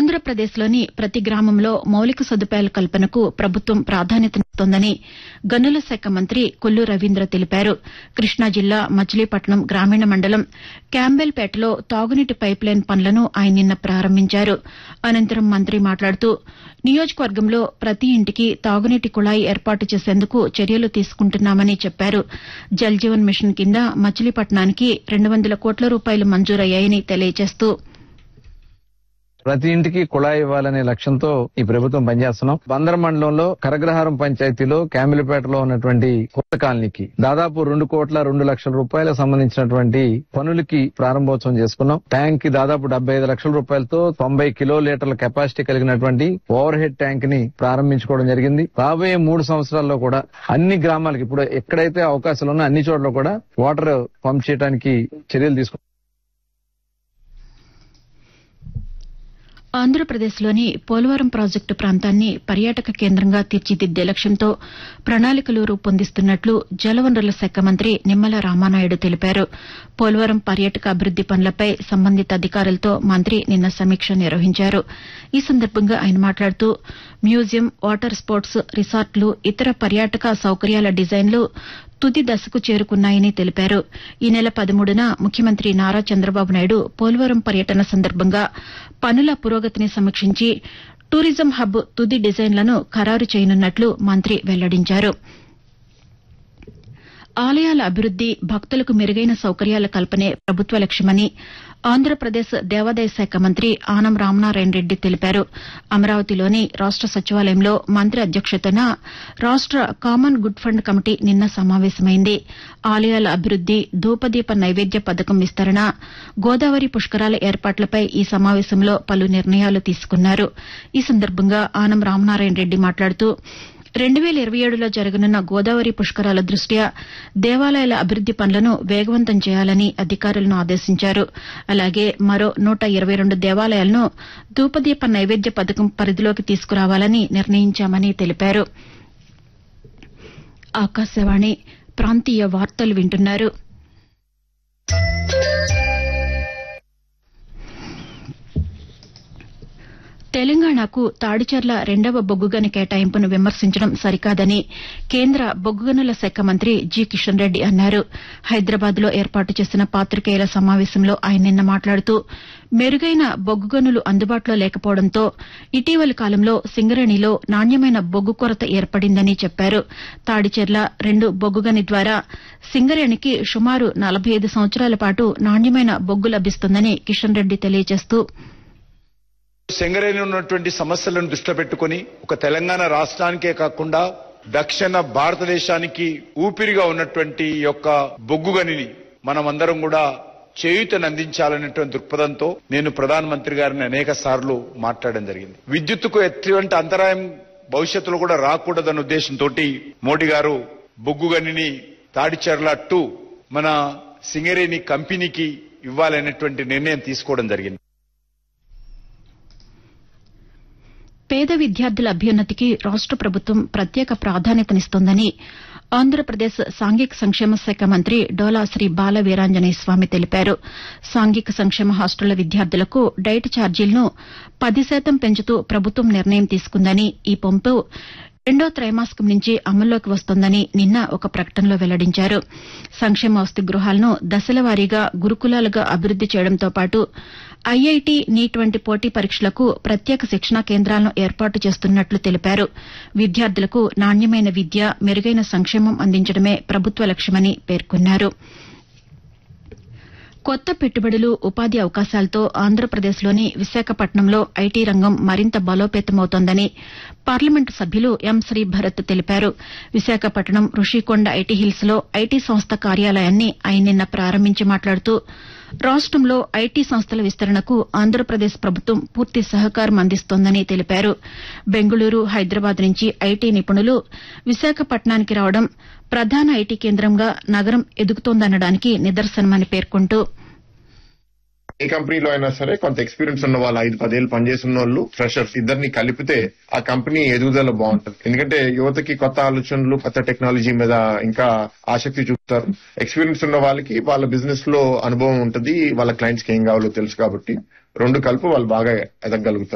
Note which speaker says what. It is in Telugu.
Speaker 1: ఆంధ్రప్రదేశ్లోని ప్రతి గ్రామంలో మౌలిక సదుపాయాల కల్పనకు ప్రభుత్వం ప్రాధాన్యతనిస్తోందని గనుల శాఖ మంత్రి కొల్లు రవీంద్ర తెలిపారు కృష్ణా జిల్లా మచిలీపట్నం గ్రామీణ మండలం క్యాంబెల్పేటలో తాగునీటి పైప్లైన్ పనులను ఆయన నిన్న ప్రారంభించారు అనంతరం మంత్రి మాట్లాడుతూ నియోజకవర్గంలో ప్రతి ఇంటికి తాగునీటి కుళాయి ఏర్పాటు చేసేందుకు చర్యలు తీసుకుంటున్నామని చెప్పారు జల్ జీవన్ మిషన్ కింద మచిలీపట్నానికి రెండు వందల కోట్ల రూపాయలు మంజూరయ్యాయని తెలియజేస్తూ
Speaker 2: ప్రతి ఇంటికి కుళాయి ఇవ్వాలనే లక్ష్యంతో ఈ ప్రభుత్వం పనిచేస్తున్నాం బందర్ మండలంలో కరగ్రహారం పంచాయతీలో క్యామిలిపేటలో ఉన్నటువంటి కొత్త కాలనీకి దాదాపు రెండు కోట్ల రెండు లక్షల రూపాయలకు సంబంధించినటువంటి పనులకి ప్రారంభోత్సవం చేసుకున్నాం ట్యాంక్ కి దాదాపు డెబ్బై ఐదు లక్షల రూపాయలతో తొంభై కిలో లీటర్ల కెపాసిటీ కలిగినటువంటి ఓవర్ హెడ్ ట్యాంక్ ని ప్రారంభించుకోవడం జరిగింది రాబోయే మూడు సంవత్సరాల్లో కూడా అన్ని గ్రామాలకి ఇప్పుడు ఎక్కడైతే అవకాశాలు ఉన్నా అన్ని చోట్ల కూడా వాటర్ పంప్ చేయడానికి చర్యలు తీసుకుంటాం
Speaker 1: ఆంధ్రప్రదేశ్లోని పోలవరం ప్రాజెక్టు ప్రాంతాన్ని పర్యాటక కేంద్రంగా తీర్చిదిద్దే లక్ష్యంతో ప్రణాళికలు రూపొందిస్తున్నట్లు జలవనరుల శాఖ మంత్రి నిమ్మల రామానాయుడు తెలిపారు పోలవరం పర్యాటక అభివృద్ది పనులపై సంబంధిత అధికారులతో మంత్రి నిన్న సమీక్ష నిర్వహించారు ఈ సందర్భంగా ఆయన మాట్లాడుతూ మ్యూజియం వాటర్ స్పోర్ట్స్ రిసార్ట్లు ఇతర పర్యాటక సౌకర్యాల డిజైన్లు తుది దశకు చేరుకున్నాయని తెలిపారు ఈ నెల పదమూడున ముఖ్యమంత్రి నారా చంద్రబాబు నాయుడు పోలవరం పర్యటన సందర్భంగా పనుల పురోగతిని సమీక్షించి టూరిజం హబ్ తుది డిజైన్లను ఖరారు చేయనున్నట్లు మంత్రి వెల్లడించారు ఆలయాల అభివృద్ది భక్తులకు మెరుగైన సౌకర్యాల కల్పనే ప్రభుత్వ లక్ష్యమని ఆంధ్రప్రదేశ్ దేవాదాయ శాఖ మంత్రి ఆనం రామనారాయణ రెడ్డి తెలిపారు అమరావతిలోని రాష్ట సచివాలయంలో మంత్రి అధ్యక్షతన రాష్ట కామన్ గుడ్ ఫండ్ కమిటీ నిన్న సమావేశమైంది ఆలయాల అభివృద్ది ధూపదీప నైవేద్య పథకం విస్తరణ గోదావరి పుష్కరాల ఏర్పాట్లపై ఈ సమావేశంలో పలు నిర్ణయాలు తీసుకున్నారు ఈ సందర్భంగా ఆనం రామనారాయణ రెడ్డి మాట్లాడుతూ రెండు వేల ఇరవై ఏడులో జరగనున్న గోదావరి పుష్కరాల దృష్ట్యా దేవాలయాల అభివృద్ది పనులను వేగవంతం చేయాలని అధికారులను ఆదేశించారు అలాగే మరో నూట ఇరవై రెండు దేవాలయాలను ధూపదీప నైవేద్య పథకం పరిధిలోకి తీసుకురావాలని నిర్ణయించామని తెలిపారు ఆకాశవాణి ప్రాంతీయ వార్తలు వింటున్నారు తెలంగాణకు తాడిచర్ల రెండవ బొగ్గుగని కేటాయింపును విమర్శించడం సరికాదని కేంద్ర బొగ్గుగనుల శాఖ మంత్రి జి కిషన్ రెడ్డి అన్నారు హైదరాబాద్లో ఏర్పాటు చేసిన పాతికేయుల సమావేశంలో ఆయన నిన్న మాట్లాడుతూ మెరుగైన బొగ్గుగనులు అందుబాటులో లేకపోవడంతో ఇటీవలి కాలంలో సింగరేణిలో నాణ్యమైన బొగ్గు కొరత ఏర్పడిందని చెప్పారు తాడిచెర్ల రెండు బొగ్గుగని ద్వారా సింగరేణికి సుమారు నలభై ఐదు సంవత్సరాల పాటు నాణ్యమైన బొగ్గు లభిస్తుందని కిషన్ రెడ్డి తెలియజేస్తూ
Speaker 3: సింగరేణి ఉన్నటువంటి సమస్యలను దృష్టిలో పెట్టుకుని ఒక తెలంగాణ రాష్ట్రానికే కాకుండా దక్షిణ భారతదేశానికి ఊపిరిగా ఉన్నటువంటి ఈ యొక్క బొగ్గుగనిని మనమందరం కూడా చేయూతను అందించాలనేటువంటి దృక్పథంతో నేను ప్రధానమంత్రి గారిని అనేక సార్లు మాట్లాడడం జరిగింది విద్యుత్తుకు ఎటువంటి అంతరాయం భవిష్యత్తులో కూడా రాకూడదన్న ఉద్దేశంతో మోడీ గారు బొగ్గుగనిని తాడిచెర్ల టూ మన సింగరేణి కంపెనీకి ఇవ్వాలనేటువంటి నిర్ణయం తీసుకోవడం జరిగింది
Speaker 1: పేద విద్యార్థుల అభ్యున్నతికి రాష్ట ప్రభుత్వం ప్రత్యేక ప్రాధాన్యతనిస్తోందని ఆంధ్రప్రదేశ్ సాంఘిక సంక్షేమ శాఖ మంత్రి డోలా శ్రీ బాల వీరాంజనేయ స్వామి తెలిపారు సాంఘిక సంక్షేమ హాస్టళ్ల విద్యార్థులకు డైట్ ఛార్జీలను పది శాతం పెంచుతూ ప్రభుత్వం నిర్ణయం తీసుకుందని ఈ పంపు రెండో త్రైమాసికం నుంచి అమల్లోకి వస్తోందని నిన్న ఒక ప్రకటనలో వెల్లడించారు సంక్షేమ వసతి గృహాలను దశలవారీగా గురుకులాలుగా అభివృద్ది చేయడంతో పాటు ఐఐటి నీట్ వంటి పోటీ పరీక్షలకు ప్రత్యేక శిక్షణా కేంద్రాలను ఏర్పాటు చేస్తున్నట్లు తెలిపారు విద్యార్థులకు నాణ్యమైన విద్య మెరుగైన సంక్షేమం అందించడమే ప్రభుత్వ లక్ష్యమని పేర్కొన్నారు కొత్త పెట్టుబడులు ఉపాధి అవకాశాలతో ఆంధ్రప్రదేశ్లోని విశాఖపట్నంలో ఐటీ రంగం మరింత బలోపేతమవుతోందని పార్లమెంటు సభ్యులు ఎం శ్రీభరత్ తెలిపారు విశాఖపట్నం రుషికొండ ఐటీ హిల్స్ లో ఐటీ సంస్థ కార్యాలయాన్ని ఆయన నిన్న ప్రారంభించి మాట్లాడుతూ రాష్టంలో ఐటీ సంస్థల విస్తరణకు ఆంధ్రప్రదేశ్ ప్రభుత్వం పూర్తి సహకారం అందిస్తోందని తెలిపారు బెంగళూరు హైదరాబాద్ నుంచి ఐటీ నిపుణులు విశాఖపట్నానికి రావడం ప్రధాన ఐటీ కేంద్రంగా నగరం ఎదుగుతోందనడానికి నిదర్శనమని పేర్కొంటూ
Speaker 4: ఏ కంపెనీలో అయినా సరే కొంత ఎక్స్పీరియన్స్ ఉన్న వాళ్ళు ఐదు పదేళ్ళు పనిచేసిన వాళ్ళు ఫ్రెషర్స్ ఇద్దరిని కలిపితే ఆ కంపెనీ ఎదుగుదల బాగుంటుంది ఎందుకంటే యువతకి కొత్త ఆలోచనలు కొత్త టెక్నాలజీ మీద ఇంకా ఆసక్తి చూపుతారు ఎక్స్పీరియన్స్ ఉన్న వాళ్ళకి వాళ్ళ బిజినెస్ లో అనుభవం ఉంటుంది వాళ్ళ క్లయింట్స్ కి ఏం కావాలో తెలుసు కాబట్టి రెండు కలిపి వాళ్ళు బాగా ఎదగలుగుతారు